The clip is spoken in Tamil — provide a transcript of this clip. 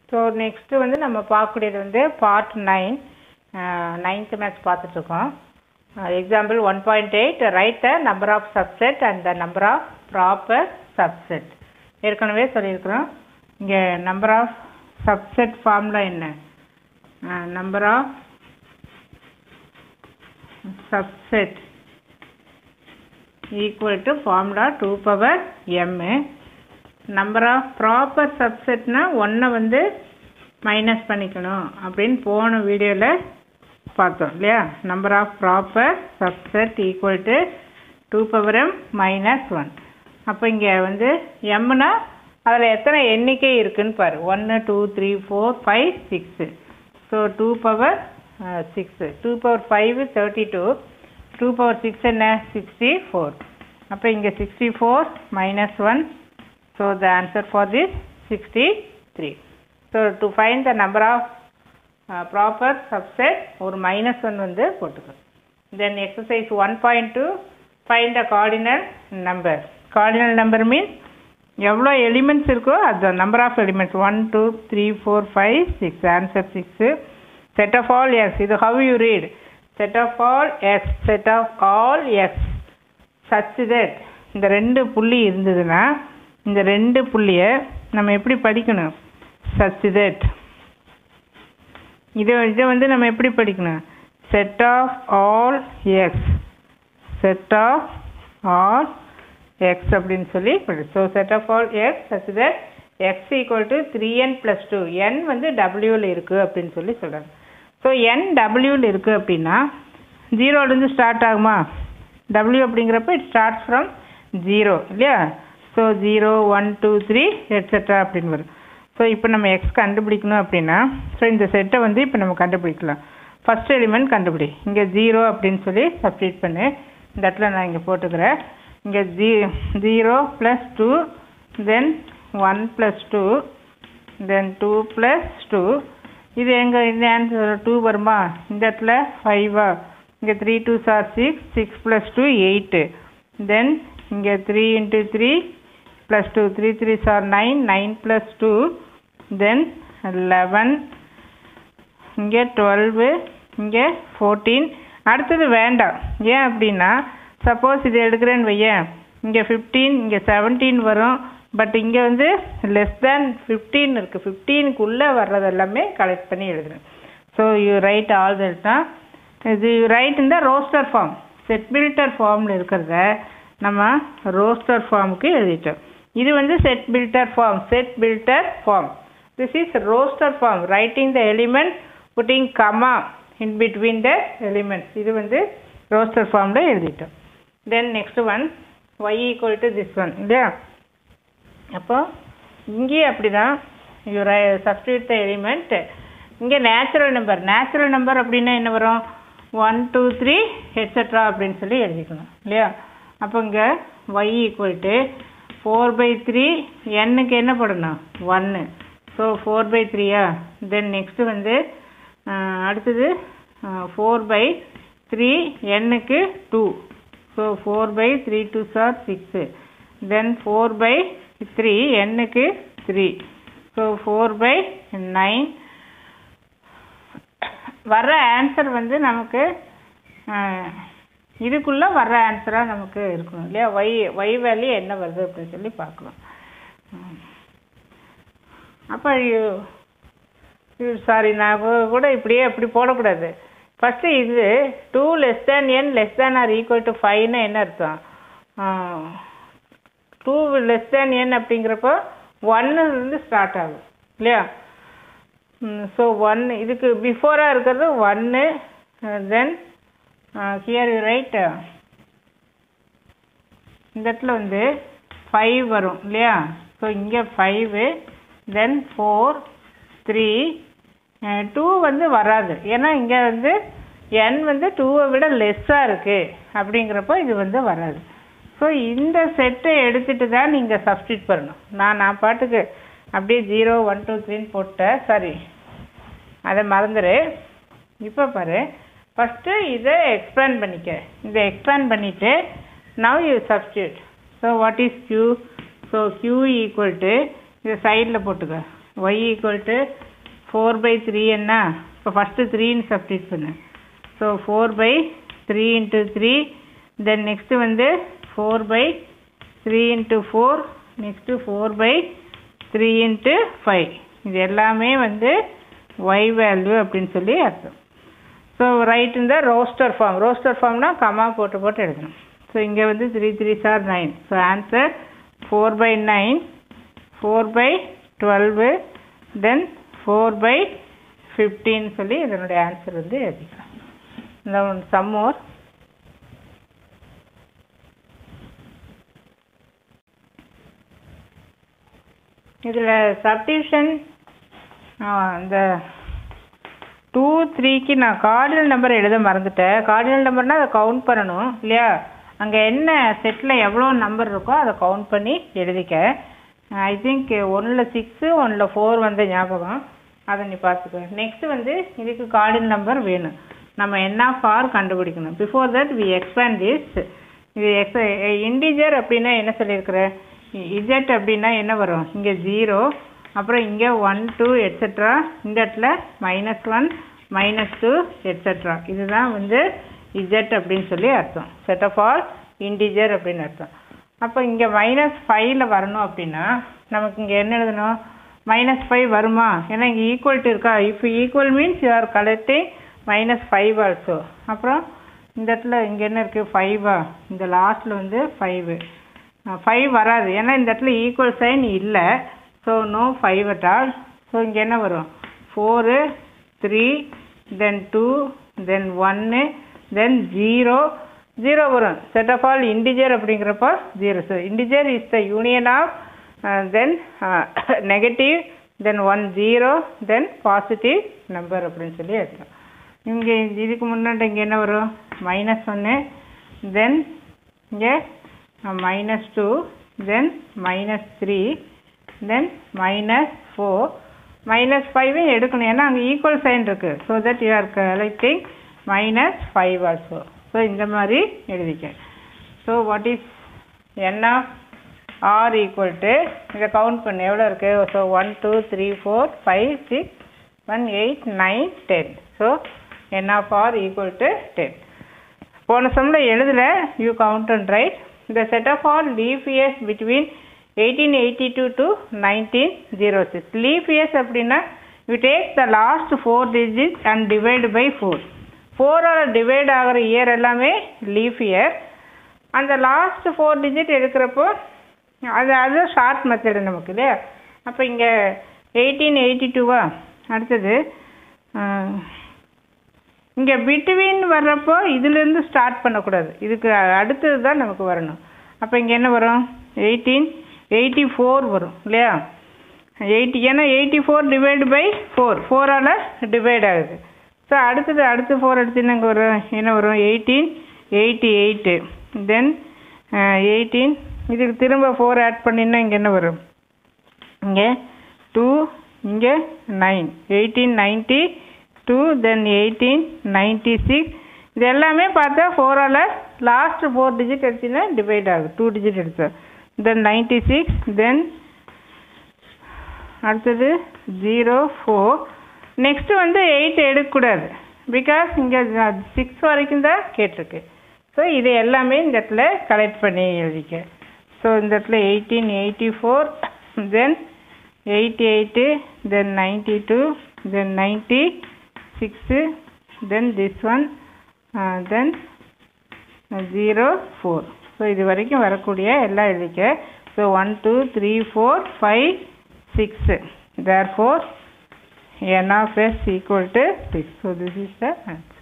ஸோ நெக்ஸ்ட்டு வந்து நம்ம பார்க்கக்கூடியது வந்து பார்ட் நைன் நைன்த் மேத்ஸ் பார்த்துட்ருக்கோம் example one point eight right the number of subset and the number of proper subset ஏற்கனவே சொல்லியிருக்கிறோம் இங்கே நம்பர் ஆஃப் சப்செட் ஃபார்முலா என்ன number of subset equal to formula two power M number of proper சப்செட்னா ஒன்றை வந்து மைனஸ் பண்ணிக்கணும் அப்படின்னு போன வீடியோவில் பார்த்தோம் இல்லையா number of proper subset equal to two power M minus one அப்போ இங்கே வந்து எம்னா அதில் எத்தனை எண்ணிக்கை இருக்குன்னு பாரு ஒன்று two three four five six so two power six two power five thirty two two power six என்ன சிக்ஸ்டி ஃபோர் அப்போ இங்கே sixty four minus one so the answer for this sixty three so to find the number of proper subset ஒரு மைனஸ் ஒன் வந்து போட்டுக்கணும் then exercise one point two find the cardinal number cardinal number means எவ்வளோ எலிமெண்ட்ஸ் இருக்கோ அது number of elements one two three four five six answer six set of all S இது how you read set of all S set of all S such that இந்த ரெண்டு புள்ளி இருந்ததுன்னா இந்த ரெண்டு புள்ளியை நம்ம எப்படி படிக்கணும் சச் தட் இதை இதை வந்து நம்ம எப்படி படிக்கணும் set of all X set of all X அப்படின்னு சொல்லி படி so set of all X such that X equal to three N plus two N வந்து டபிள்யூவில் இருக்குது அப்படின்னு சொல்லி சொல்கிறாங்க ஸோ என் டபிள்யூவில் இருக்குது அப்படின்னா ஜீரோலேருந்து ஸ்டார்ட் ஆகுமா டபிள்யூ அப்படிங்கிறப்ப இட் ஸ்டார்ட்ஸ் ஃப்ரம் ஜீரோ இல்லையா so zero one two three etcetera அப்படின்னு வரும் ஸோ இப்போ நம்ம எக்ஸ் கண்டுபிடிக்கணும் அப்படின்னா ஸோ இந்த செட்டை வந்து இப்போ நம்ம கண்டுபிடிக்கலாம் ஃபஸ்ட் எலிமெண்ட் கண்டுபிடி இங்கே ஜீரோ அப்படின்னு சொல்லி சப்ஸ்டியூட் பண்ணு இந்த இடத்துல நான் இங்கே போட்டுக்கிறேன் இங்கே ஜீ zero plus two then one plus two then two plus two இது எங்கே இந்த ஆன்சர் டூ வருமா இந்த இடத்துல ஃபைவா இங்கே three two are six six plus two eight then இங்கே three into three plus two three three are nine nine plus two then eleven இங்கே டுவெல்வு இங்கே ஃபோர்டீன் அடுத்தது வேண்டாம் ஏன் அப்படின்னா சப்போஸ் இது எடுக்கிறேன்னு வையேன் இங்கே ஃபிஃப்டீன் இங்கே செவன்டீன் வரும் பட் இங்கே வந்து லெஸ் தேன் ஃபிஃப்டீன் இருக்குது ஃபிஃப்டீனுக்குள்ளே வர்றது எல்லாமே கலெக்ட் பண்ணி எழுதுறேன் ஸோ யூ ரைட் ஆல் தான் இது ரைட் இந்த ரோஸ்டர் ஃபார்ம் செட் பில்டர் ஃபார்மில் இருக்கிறத நம்ம ரோஸ்டர் ஃபார்முக்கு எழுதிட்டோம் இது வந்து set builder form set builder form this is roster form writing the element putting comma in between the elements இது வந்து ரோஸ்டர் ஃபார்மில் எழுதிட்டோம் then next one Y equal to this one இல்லையா அப்போ இங்கேயும் அப்படி தான் you write substitute the element இங்கே நேச்சுரல் நம்பர் நேச்சுரல் நம்பர் அப்படின்னா என்ன வரும் ஒன் டூ த்ரீ ஹெட்ஸெட்ரா அப்படின்னு சொல்லி எழுதிக்கணும் இல்லையா அப்போ இங்கே Y equal to four by three என்னுக்கு என்ன போடணும் ஒன்று ஸோ ஃபோர் பை த்ரீயா தென் நெக்ஸ்ட்டு வந்து அடுத்தது ஃபோர் பை த்ரீ என்னுக்கு two so four by three two are six then four by three என்னுக்கு three so four by nine வர்ற ஆன்சர் வந்து நமக்கு இதுக்குள்ளே வர்ற ஆன்சராக நமக்கு இருக்கணும் இல்லையா ஒய் ஒய் வேல்யூ என்ன வருது அப்படின்னு சொல்லி பார்க்கலாம் அப்போ சாரி நான் கூட இப்படியே இப்படி போடக்கூடாது ஃபஸ்ட்டு இது two less than N less than or equal to ஃபைவ்னு என்ன அர்த்தம் டூ லெஸ் தேன் என் அப்படிங்கிறப்போ ஒன்னுலேருந்து ஸ்டார்ட் ஆகும் இல்லையா ஸோ ஒன் இதுக்கு பிஃபோராக இருக்கிறது ஒன்று தென் ஹியர் யூ ரைட் இந்த இடத்துல வந்து ஃபைவ் வரும் இல்லையா ஸோ இங்கே five then four three two வந்து வராது ஏன்னா இங்கே வந்து என் வந்து டூவை விட லெஸ்ஸாக இருக்குது அப்படிங்கிறப்போ இது வந்து வராது ஸோ இந்த செட்டை எடுத்துகிட்டு தான் நீங்கள் சப்ஸ்டியூட் பண்ணணும் நான் நான் பாட்டுக்கு அப்படியே ஜீரோ ஒன் டூ த்ரீன்னு போட்டேன் சாரி அதை மறந்துடு இப்போ பாரு ஃபஸ்ட்டு இதை எக்ஸ்பேண்ட் பண்ணிக்க இதை எக்ஸ்பேண்ட் பண்ணிவிட்டு now you substitute so what is Q so Q equal to இதை சைடில் போட்டுக்க Y equal to four by three என்ன இப்போ ஃபஸ்ட்டு த்ரீன்னு சப்ஸ்டிட் பண்ணு so four by three into three then next வந்து four by three into four next four by three into five இது எல்லாமே வந்து ஒய் வேல்யூ அப்படின்னு சொல்லி அர்த்தம் ஸோ ரைட் இந்த ரோஸ்டர் ஃபார்ம் ரோஸ்டர் ஃபார்ம்னா கமா போட்டு போட்டு எழுதணும் ஸோ இங்கே வந்து three three are nine so answer four by nine four by twelve then four by ஃபிஃப்டின்னு சொல்லி இதனுடைய ஆன்சர் வந்து எழுதிக்கலாம் இந்த சம் மோர் இதில் சப்டிவிஷன் இந்த டூ த்ரீக்கு நான் கார்டினல் நம்பர் எழுத மறந்துட்டேன் கார்டினல் நம்பர்னால் அதை கவுண்ட் பண்ணணும் இல்லையா அங்கே என்ன செட்டில் எவ்வளோ நம்பர் இருக்கோ அதை கவுண்ட் பண்ணி எழுதிக்க ஐ திங்க் ஒன்றில் சிக்ஸு ஒன்றில் ஃபோர் வந்த ஞாபகம் அதை நீ பார்த்துக்க நெக்ஸ்ட்டு வந்து இதுக்கு கார்டினல் நம்பர் வேணும் நம்ம என்ன ஃபார் கண்டுபிடிக்கணும் before that we expand this இது எக்ஸ் இண்டிஜர் அப்படின்னா என்ன சொல்லியிருக்கிற இஜெட் அப்படின்னா என்ன வரும் இங்கே ஜீரோ அப்புறம் இங்கே ஒன் டூ எட்ஸெட்ரா இந்த இடத்துல minus one minus two etcetera இதுதான் வந்து இஜெட் அப்படின்னு சொல்லி அர்த்தம் செட் ஆஃப் ஆல் இண்டிஜர் அப்படின்னு அர்த்தம் அப்போ இங்கே மைனஸ் ஃபைவ்ல வரணும் அப்படின்னா நமக்கு இங்கே என்ன எழுதணும் மைனஸ் ஃபைவ் வருமா ஏன்னா இங்கே ஈக்குவல்ட்டு இருக்கா if equal means you are collecting minus five also அப்புறம் இந்த இடத்துல இங்கே என்ன இருக்குது ஃபைவா இந்த லாஸ்ட்டில் வந்து ஃபைவு ஃபைவ் வராது ஏன்னா இந்த இடத்துல ஈக்குவல் சைன் இல்லை so no five at all so இங்கே என்ன வரும் four three then two then ஒன்று தென் ஜீரோ ஜீரோ வரும் செட் ஆஃப் ஆல் இண்டிஜர் அப்படிங்கிறப்போ zero so integer is the union of then negative then one zero then positive number அப்படின்னு சொல்லி எடுக்கலாம் இங்கே இதுக்கு முன்னாடி இங்கே என்ன வரும் மைனஸ் ஒன்று தென் இங்கே minus two then minus three then minus four minus ஃபைவும் எடுக்கணும் ஏன்னா அங்கே ஈக்குவல் சைன் இருக்குது so that you are collecting minus five also so இந்த மாதிரி எழுதிக்க so what is N of R equal to இதை கவுண்ட் பண்ணு எவ்வளோ இருக்குது so one two three four five six one eight nine ten so N of R equal to ten போன சம்மில் எழுதல you count and right the set of all leaf years between 1882 to 1906 leaf years அப்படின்னா you take the last four digits and divide by 4 ஃபோரால் டிவைட் ஆகிற இயர் எல்லாமே லீஃப் இயர் அந்த லாஸ்ட் ஃபோர் டிஜிட் எடுக்கிறப்போ அது அது ஷார்ட் மெத்தடு நமக்கு இல்லையா அப்போ இங்கே எயிட்டீன் எயிட்டி டூவா அடுத்தது இங்கே பிட்வீன் வர்றப்போ இதுலேருந்து ஸ்டார்ட் பண்ணக்கூடாது இதுக்கு அடுத்தது தான் நமக்கு வரணும் அப்போ இங்கே என்ன வரும் எயிட்டீன் எயிட்டி ஃபோர் வரும் இல்லையா எயிட்டி ஏன்னா eighty four divide by four ஃபோரால் டிவைட் ஆகுது ஸோ அடுத்தது அடுத்து ஃபோர் எடுத்துன்னு இங்கே வரும் என்ன வரும் eighteen eighty eight then eighteen இதுக்கு திரும்ப ஃபோர் ஆட் பண்ணினா இங்கே என்ன வரும் இங்கே டூ இங்கே nine eighteen ninety two then eighteen ninety six இது எல்லாமே பார்த்தா ஃபோரால் லாஸ்ட் ஃபோர் டிஜிட் எடுத்தீங்கன்னா டிவைட் ஆகுது டூ டிஜிட் எடுத்தா தென் நைன்ட்டி சிக்ஸ் தென் அடுத்தது ஜீரோ ஃபோர் நெக்ஸ்ட்டு வந்து எயிட் எடுக்கக்கூடாது பிகாஸ் இங்கே சிக்ஸ் வரைக்கும் தான் கேட்டிருக்கு ஸோ இது எல்லாமே இந்த இடத்துல கலெக்ட் பண்ணி எழுதிக்க ஸோ இந்த இடத்துல eighteen eighty four then eighty eight then ninety two then ninety six then this one then zero four so இது வரைக்கும் வரக்கூடிய எல்லாம் எழுதிக்க so one two three four five six there four n of s equal to 6. So, this is the answer.